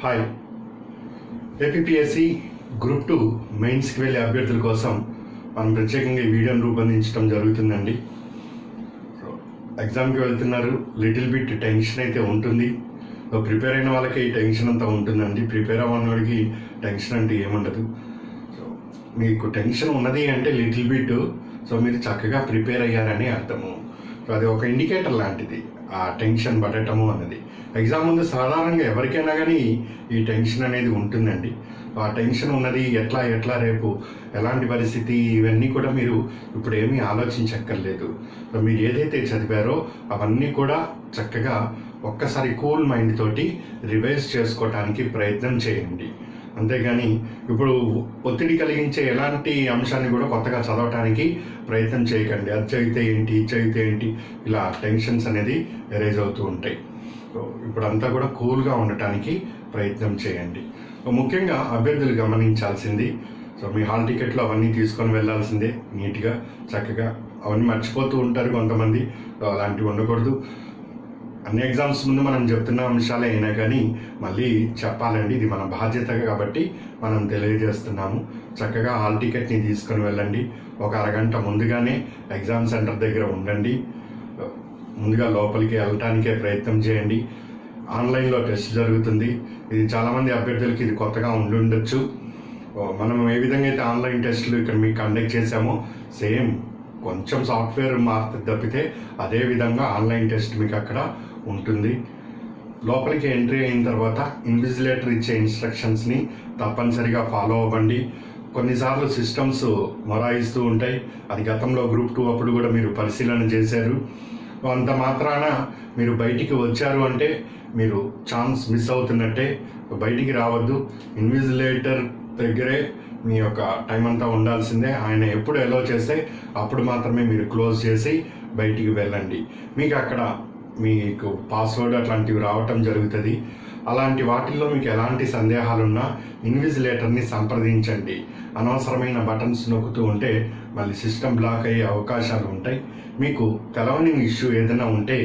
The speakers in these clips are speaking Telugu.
హాయ్ ఏపీఎస్సి గ్రూప్ టూ మెయిన్స్కి వెళ్ళే అభ్యర్థుల కోసం మనం ప్రత్యేకంగా ఈ వీడియోను రూపొందించడం జరుగుతుందండి సో ఎగ్జామ్కి వెళ్తున్నారు లిటిల్ బిట్ టెన్షన్ అయితే ఉంటుంది సో ప్రిపేర్ అయిన వాళ్ళకి ఈ టెన్షన్ అంతా ఉంటుందండి ప్రిపేర్ అవ్వని వాడికి టెన్షన్ అంటే ఏముండదు సో మీకు టెన్షన్ ఉన్నది అంటే లిటిల్ బిట్ సో మీరు చక్కగా ప్రిపేర్ అయ్యారని అర్థము సో అది ఒక ఇండికేటర్ లాంటిది ఆ టెన్షన్ పడటము అన్నది ఎగ్జామ్ ముందు సాధారణంగా ఎవరికైనా కానీ ఈ టెన్షన్ అనేది ఉంటుందండి ఆ టెన్షన్ ఉన్నది ఎట్లా ఎట్లా రేపు ఎలాంటి పరిస్థితి ఇవన్నీ కూడా మీరు ఇప్పుడు ఏమీ ఆలోచించక్కర్లేదు సో మీరు ఏదైతే చదివారో అవన్నీ కూడా చక్కగా ఒక్కసారి కూల్ మైండ్ తోటి రివైజ్ చేసుకోవటానికి ప్రయత్నం చేయండి అంతేగాని ఇప్పుడు ఒత్తిడి కలిగించే ఎలాంటి అంశాన్ని కూడా కొత్తగా చదవటానికి ప్రయత్నం చేయకండి అది చదివితే ఏంటి ఇది చదివితే ఏంటి ఇలా టెన్షన్స్ అనేది ఎరేజ్ అవుతూ ఉంటాయి సో ఇప్పుడంతా కూడా కూల్గా ఉండటానికి ప్రయత్నం చేయండి సో ముఖ్యంగా అభ్యర్థులు గమనించాల్సింది సో మీ హాల్ టికెట్లు అవన్నీ తీసుకొని వెళ్ళాల్సిందే నీట్గా చక్కగా అవన్నీ మర్చిపోతూ ఉంటారు కొంతమంది సో అలాంటివి ఉండకూడదు అన్ని ఎగ్జామ్స్ ముందు మనం చెప్తున్న అంశాలే అయినా కానీ మళ్ళీ చెప్పాలండి ఇది మన బాధ్యత కాబట్టి మనం తెలియజేస్తున్నాము చక్కగా హాల్ టికెట్ని తీసుకొని వెళ్ళండి ఒక అరగంట ముందుగానే ఎగ్జామ్ సెంటర్ దగ్గర ఉండండి ముందుగా లోపలికి వెళ్ళటానికే ప్రయత్నం చేయండి ఆన్లైన్లో టెస్ట్ జరుగుతుంది ఇది చాలామంది అభ్యర్థులకి ఇది కొత్తగా ఉండి ఉండొచ్చు మనం ఏ విధంగా అయితే ఆన్లైన్ టెస్టులు ఇక్కడ మీకు కండక్ట్ చేశామో సేమ్ కొంచెం సాఫ్ట్వేర్ మారుతుంది తప్పితే అదే విధంగా ఆన్లైన్ టెస్ట్ మీకు అక్కడ ఉంటుంది లోపలికి ఎంట్రీ అయిన తర్వాత ఇన్విజిలేటర్ ఇచ్చే ఇన్స్ట్రక్షన్స్ని తప్పనిసరిగా ఫాలో అవ్వండి కొన్నిసార్లు సిస్టమ్స్ మొరాయిస్తూ ఉంటాయి అది గతంలో గ్రూప్ టూ అప్పుడు కూడా మీరు పరిశీలన చేశారు అంత మాత్రాన మీరు బయటికి వచ్చారు అంటే మీరు ఛాన్స్ మిస్ అవుతున్నట్టే బయటికి రావద్దు ఇన్విజిలేటర్ దగ్గరే మీ యొక్క టైం అంతా ఉండాల్సిందే ఆయన ఎప్పుడు ఎలో చేస్తే అప్పుడు మాత్రమే మీరు క్లోజ్ చేసి బయటికి వెళ్ళండి మీకు అక్కడ మీకు పాస్వర్డ్ అట్లాంటివి రావటం జరుగుతుంది అలాంటి వాటిల్లో మీకు ఎలాంటి సందేహాలున్నా ఇన్విజిలేటర్ని సంప్రదించండి అనవసరమైన బటన్స్ నొక్కుతూ ఉంటే మళ్ళీ సిస్టమ్ బ్లాక్ అయ్యే అవకాశాలు ఉంటాయి మీకు తెలవని ఇష్యూ ఏదైనా ఉంటే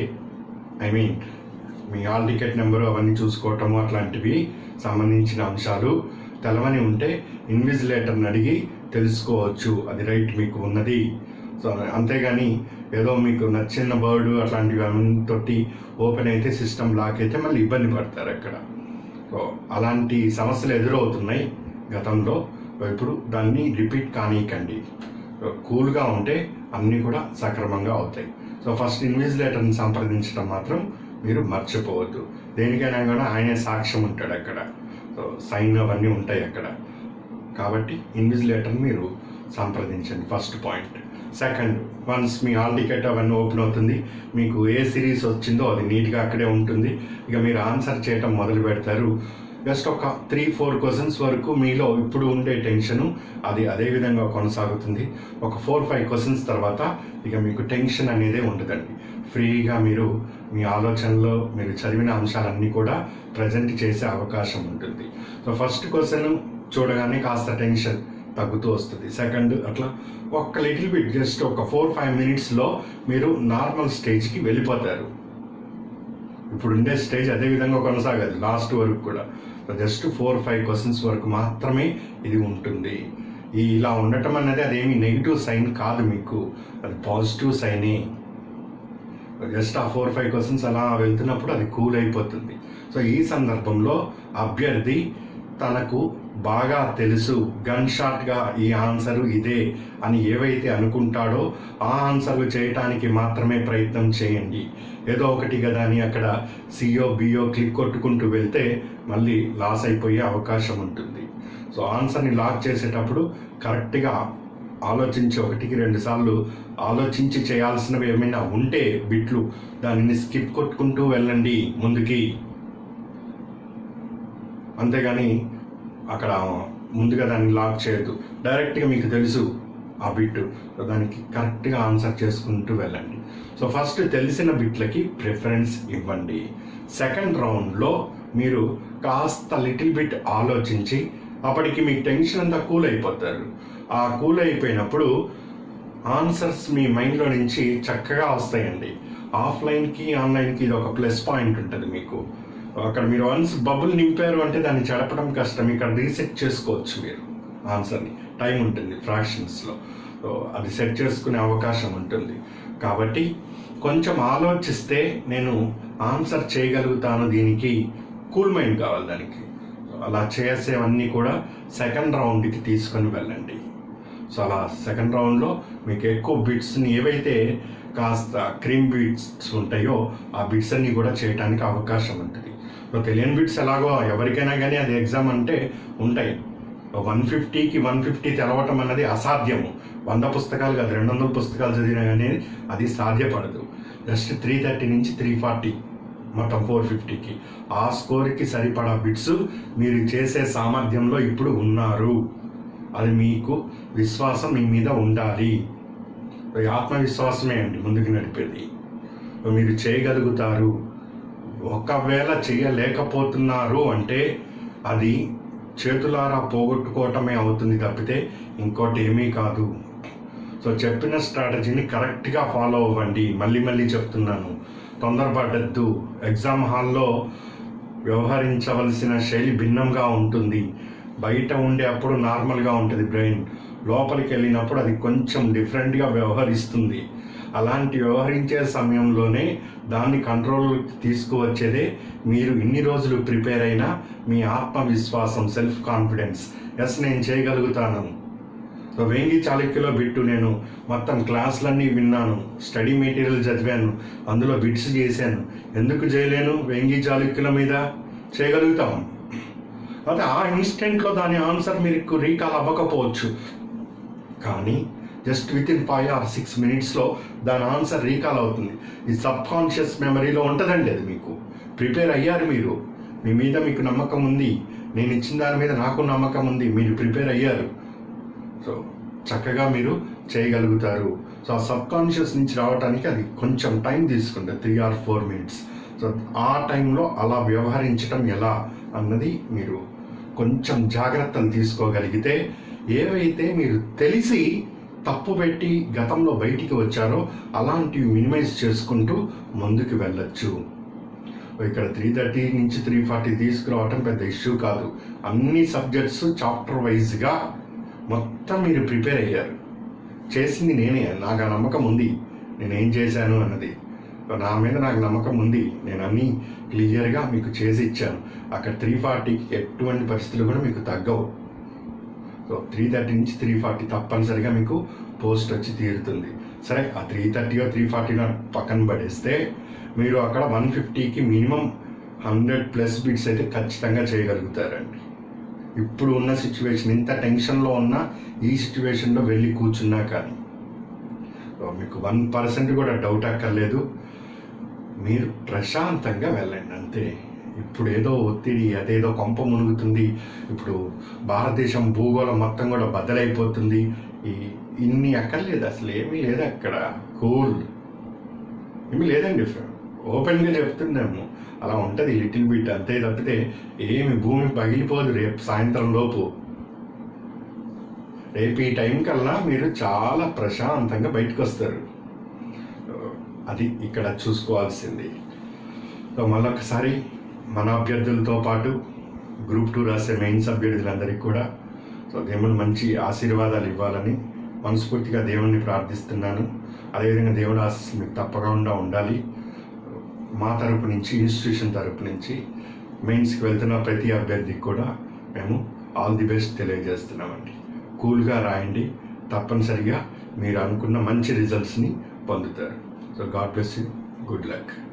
ఐ మీన్ మీ హాల్ టికెట్ నెంబరు అవన్నీ చూసుకోవటము అట్లాంటివి సంబంధించిన అంశాలు తెలవని ఉంటే ఇన్విజిలేటర్ని అడిగి తెలుసుకోవచ్చు అది రైట్ మీకు ఉన్నది సో అంతేగాని ఏదో మీకు నచ్చిన బర్డ్ అట్లాంటివి తోటి ఓపెన్ అయితే సిస్టమ్ లాక్ అయితే మళ్ళీ ఇబ్బంది పడతారు అక్కడ సో అలాంటి సమస్యలు ఎదురవుతున్నాయి గతంలో ఇప్పుడు దాన్ని రిపీట్ కానీయకండి కూల్గా ఉంటే అన్నీ కూడా సక్రమంగా అవుతాయి సో ఫస్ట్ ఇన్విజిలేటర్ని సంప్రదించడం మాత్రం మీరు మర్చిపోవద్దు దేనికైనా కూడా ఆయనే సాక్ష్యం ఉంటాడు అక్కడ సో సైన్ అవన్నీ ఉంటాయి అక్కడ కాబట్టి ఇన్విజిలేటర్ని మీరు సంప్రదించండి ఫస్ట్ పాయింట్ సెకండ్ వన్స్ మీ హాల్ టికెట్ అవన్నీ ఓపెన్ అవుతుంది మీకు ఏ సిరీస్ వచ్చిందో అది నీట్గా అక్కడే ఉంటుంది ఇక మీరు ఆన్సర్ చేయటం మొదలు పెడతారు జస్ట్ ఒక త్రీ ఫోర్ క్వశ్చన్స్ వరకు మీలో ఇప్పుడు ఉండే టెన్షను అది అదే విధంగా కొనసాగుతుంది ఒక ఫోర్ ఫైవ్ క్వశ్చన్స్ తర్వాత ఇక మీకు టెన్షన్ అనేదే ఉండదండి ఫ్రీగా మీరు మీ ఆలోచనలో మీరు చదివిన అంశాలన్నీ కూడా ప్రజెంట్ చేసే అవకాశం ఉంటుంది సో ఫస్ట్ క్వశ్చన్ చూడగానే కాస్త టెన్షన్ తగ్గుతూ వస్తుంది సెకండ్ అట్లా ఒక్క లిటిల్ బిట్ జస్ట్ ఒక ఫోర్ ఫైవ్ మినిట్స్లో మీరు నార్మల్ స్టేజ్కి వెళ్ళిపోతారు ఇప్పుడు ఉండే స్టేజ్ అదే విధంగా కొనసాగదు లాస్ట్ వరకు కూడా జస్ట్ ఫోర్ ఫైవ్ క్వశ్చన్స్ వరకు మాత్రమే ఇది ఉంటుంది ఈ ఇలా ఉండటం అనేది అదేమి నెగిటివ్ సైన్ కాదు మీకు అది పాజిటివ్ సైనే జస్ట్ ఆ ఫోర్ ఫైవ్ క్వశ్చన్స్ అలా వెళ్తున్నప్పుడు అది కూల్ అయిపోతుంది సో ఈ సందర్భంలో అభ్యర్థి తనకు బాగా తెలుసు గన్ షాట్గా ఈ ఆన్సర్ ఇదే అని ఏవైతే అనుకుంటాడో ఆ ఆన్సర్లు చేయటానికి మాత్రమే ప్రయత్నం చేయండి ఏదో ఒకటి కదా అని అక్కడ సిఓ బిఓ క్లిక్ కొట్టుకుంటూ వెళ్తే మళ్ళీ లాస్ అయిపోయే అవకాశం ఉంటుంది సో ఆన్సర్ని లాక్ చేసేటప్పుడు కరెక్ట్గా ఆలోచించి ఒకటికి రెండు సార్లు ఆలోచించి చేయాల్సినవి ఏమైనా ఉంటే బిట్లు దానిని స్కిప్ కొట్టుకుంటూ వెళ్ళండి ముందుకి అంతేగాని అక్కడ ముందుగా దాన్ని లాక్ చేయొద్దు డైరెక్ట్గా మీకు తెలుసు ఆ బిట్ దానికి కరెక్ట్గా ఆన్సర్ చేసుకుంటూ వెళ్ళండి సో ఫస్ట్ తెలిసిన బిట్లకి ప్రిఫరెన్స్ ఇవ్వండి సెకండ్ రౌండ్లో మీరు కాస్త లిటిల్ బిట్ ఆలోచించి అప్పటికి మీకు టెన్షన్ అంతా కూల్ అయిపోతారు ఆ కూల్ అయిపోయినప్పుడు ఆన్సర్స్ మీ మైండ్లో నుంచి చక్కగా వస్తాయండి ఆఫ్లైన్కి ఆన్లైన్కి ఇది ఒక ప్లస్ పాయింట్ ఉంటుంది మీకు అక్కడ మీరు వన్స్ బబుల్ నింపారు అంటే దాన్ని చెడపడం కష్టం ఇక్కడ రీసెట్ చేసుకోవచ్చు మీరు ఆన్సర్ని టైం ఉంటుంది ఫ్రాక్షన్స్లో సో అది సెట్ చేసుకునే అవకాశం ఉంటుంది కాబట్టి కొంచెం ఆలోచిస్తే నేను ఆన్సర్ చేయగలుగుతాను దీనికి కూల్ మైండ్ కావాలి దానికి అలా చేసేవన్నీ కూడా సెకండ్ రౌండ్కి తీసుకొని వెళ్ళండి సో అలా సెకండ్ రౌండ్లో మీకు ఎక్కువ బిట్స్ని ఏవైతే కాస్త క్రీమ్ బిట్స్ ఉంటాయో ఆ బిట్స్ అన్ని కూడా చేయడానికి అవకాశం ఉంటుంది సో తెలియని బిట్స్ ఎలాగో ఎవరికైనా కానీ అది ఎగ్జామ్ అంటే ఉంటాయి వన్ ఫిఫ్టీకి వన్ ఫిఫ్టీ తెలవటం అన్నది అసాధ్యము వంద పుస్తకాలు కాదు రెండు వందల పుస్తకాలు చదివినా కానీ అది సాధ్యపడదు జస్ట్ త్రీ థర్టీ నుంచి త్రీ ఫార్టీ మొత్తం ఫోర్ ఫిఫ్టీకి ఆ స్కోర్కి సరిపడా బిట్స్ మీరు చేసే సామర్థ్యంలో ఇప్పుడు ఉన్నారు అది మీకు విశ్వాసం మీ మీద ఉండాలి ఈ ఆత్మవిశ్వాసమే అండి ముందుకు నడిపేది మీరు చేయగలుగుతారు ఒకవేళ చేయలేకపోతున్నారు అంటే అది చేతులారా పోగొట్టుకోవటమే అవుతుంది తప్పితే ఇంకోటి ఏమీ కాదు సో చెప్పిన స్ట్రాటజీని కరెక్ట్గా ఫాలో అవ్వండి మళ్ళీ మళ్ళీ చెప్తున్నాను తొందరపడద్దు ఎగ్జామ్ హాల్లో వ్యవహరించవలసిన శైలి భిన్నంగా ఉంటుంది బయట ఉండే అప్పుడు నార్మల్గా ఉంటుంది బ్రెయిన్ లోపలికి వెళ్ళినప్పుడు అది కొంచెం డిఫరెంట్గా వ్యవహరిస్తుంది అలాంటి వ్యవహరించే సమయంలోనే దాన్ని కంట్రోల్ తీసుకువచ్చేదే మీరు ఇన్ని రోజులు ప్రిపేర్ అయిన మీ ఆత్మవిశ్వాసం సెల్ఫ్ కాన్ఫిడెన్స్ ఎస్ నేను చేయగలుగుతాను సో వేంగి చాళుక్యలో బిట్టు నేను మొత్తం క్లాసులన్నీ విన్నాను స్టడీ మెటీరియల్ చదివాను అందులో బిట్స్ చేశాను ఎందుకు చేయలేను వేంగి చాళుక్యుల మీద చేయగలుగుతాం అయితే ఆ ఇన్స్టెంట్లో దాని ఆన్సర్ మీకు రీకాల్ అవ్వకపోవచ్చు కానీ just within five or six మినిట్స్లో దాని ఆన్సర్ రీకాల్ అవుతుంది ఈ సబ్ కాన్షియస్ మెమరీలో ఉంటుందండి అది మీకు ప్రిపేర్ అయ్యారు మీరు మీ మీద మీకు నమ్మకం ఉంది నేను ఇచ్చిన దాని మీద నాకు నమ్మకం ఉంది మీరు ప్రిపేర్ అయ్యారు సో చక్కగా మీరు చేయగలుగుతారు సో ఆ సబ్ కాన్షియస్ నుంచి రావడానికి అది కొంచెం టైం తీసుకుంటుంది three or four minutes so ఆ టైంలో అలా వ్యవహరించడం ఎలా అన్నది మీరు కొంచెం జాగ్రత్తలు తీసుకోగలిగితే ఏవైతే మీరు తెలిసి తప్పు పెట్టి గతంలో బయటికి వచ్చారో అలాంటివి మినిమైజ్ చేసుకుంటూ ముందుకు వెళ్ళొచ్చు ఇక్కడ త్రీ థర్టీ నుంచి త్రీ ఫార్టీ తీసుకురావటం పెద్ద ఇష్యూ కాదు అన్ని సబ్జెక్ట్స్ చాప్టర్ వైజ్గా మొత్తం మీరు ప్రిపేర్ అయ్యారు చేసింది నేనే నాకు ఆ నమ్మకం ఉంది నేను ఏం చేశాను అన్నది నా మీద నాకు నమ్మకం ఉంది నేను అన్నీ క్లియర్గా మీకు చేసి ఇచ్చాను అక్కడ త్రీ ఫార్టీకి ఎటువంటి పరిస్థితులు కూడా మీకు తగ్గవు సో త్రీ థర్టీ నుంచి త్రీ ఫార్టీ తప్పనిసరిగా మీకు పోస్ట్ వచ్చి తీరుతుంది సరే ఆ త్రీ థర్టీయో త్రీ ఫార్టీనో పక్కన పడేస్తే మీరు అక్కడ వన్ ఫిఫ్టీకి మినిమం హండ్రెడ్ ప్లస్ బిట్స్ అయితే ఖచ్చితంగా చేయగలుగుతారండి ఇప్పుడు ఉన్న సిచ్యువేషన్ ఇంత టెన్షన్లో ఉన్న ఈ సిచ్యువేషన్లో వెళ్ళి కూర్చున్నా కానీ సో మీకు వన్ పర్సెంట్ కూడా డౌట్ అక్కర్లేదు మీరు ప్రశాంతంగా వెళ్ళండి అంతే ఇప్పుడు ఏదో ఒత్తిడి అదేదో కొంప మునుగుతుంది ఇప్పుడు భారతదేశం భూగోళం మొత్తం కూడా బద్దలైపోతుంది ఈ ఇన్ని అక్కర్లేదు అసలు ఏమీ లేదు అక్కడ కూల్ ఏమీ లేదండి ఓపెన్గా చెప్తున్నాము అలా ఉంటుంది లిటిల్ బిట్ అంతే తప్పితే ఏమి భూమి పగిలిపోదు రేపు సాయంత్రం లోపు రేపు ఈ టైం కల్లా మీరు చాలా ప్రశాంతంగా బయటకు వస్తారు అది ఇక్కడ చూసుకోవాల్సింది సో మళ్ళొకసారి మన అభ్యర్థులతో పాటు గ్రూప్ టూ రాసే మెయిన్స్ అభ్యర్థులందరికీ కూడా సో దేవుని మంచి ఆశీర్వాదాలు ఇవ్వాలని మనస్ఫూర్తిగా దేవుణ్ణి ప్రార్థిస్తున్నాను అదేవిధంగా దేవుడి ఆశీస్సు మీకు తప్పకుండా ఉండాలి మా తరపు నుంచి ఇన్స్టిట్యూషన్ తరపు నుంచి మెయిన్స్కి వెళ్తున్న ప్రతి అభ్యర్థికి కూడా మేము ఆల్ ది బెస్ట్ తెలియజేస్తున్నామండి కూల్గా రాయండి తప్పనిసరిగా మీరు అనుకున్న మంచి రిజల్ట్స్ని పొందుతారు so God bless you good luck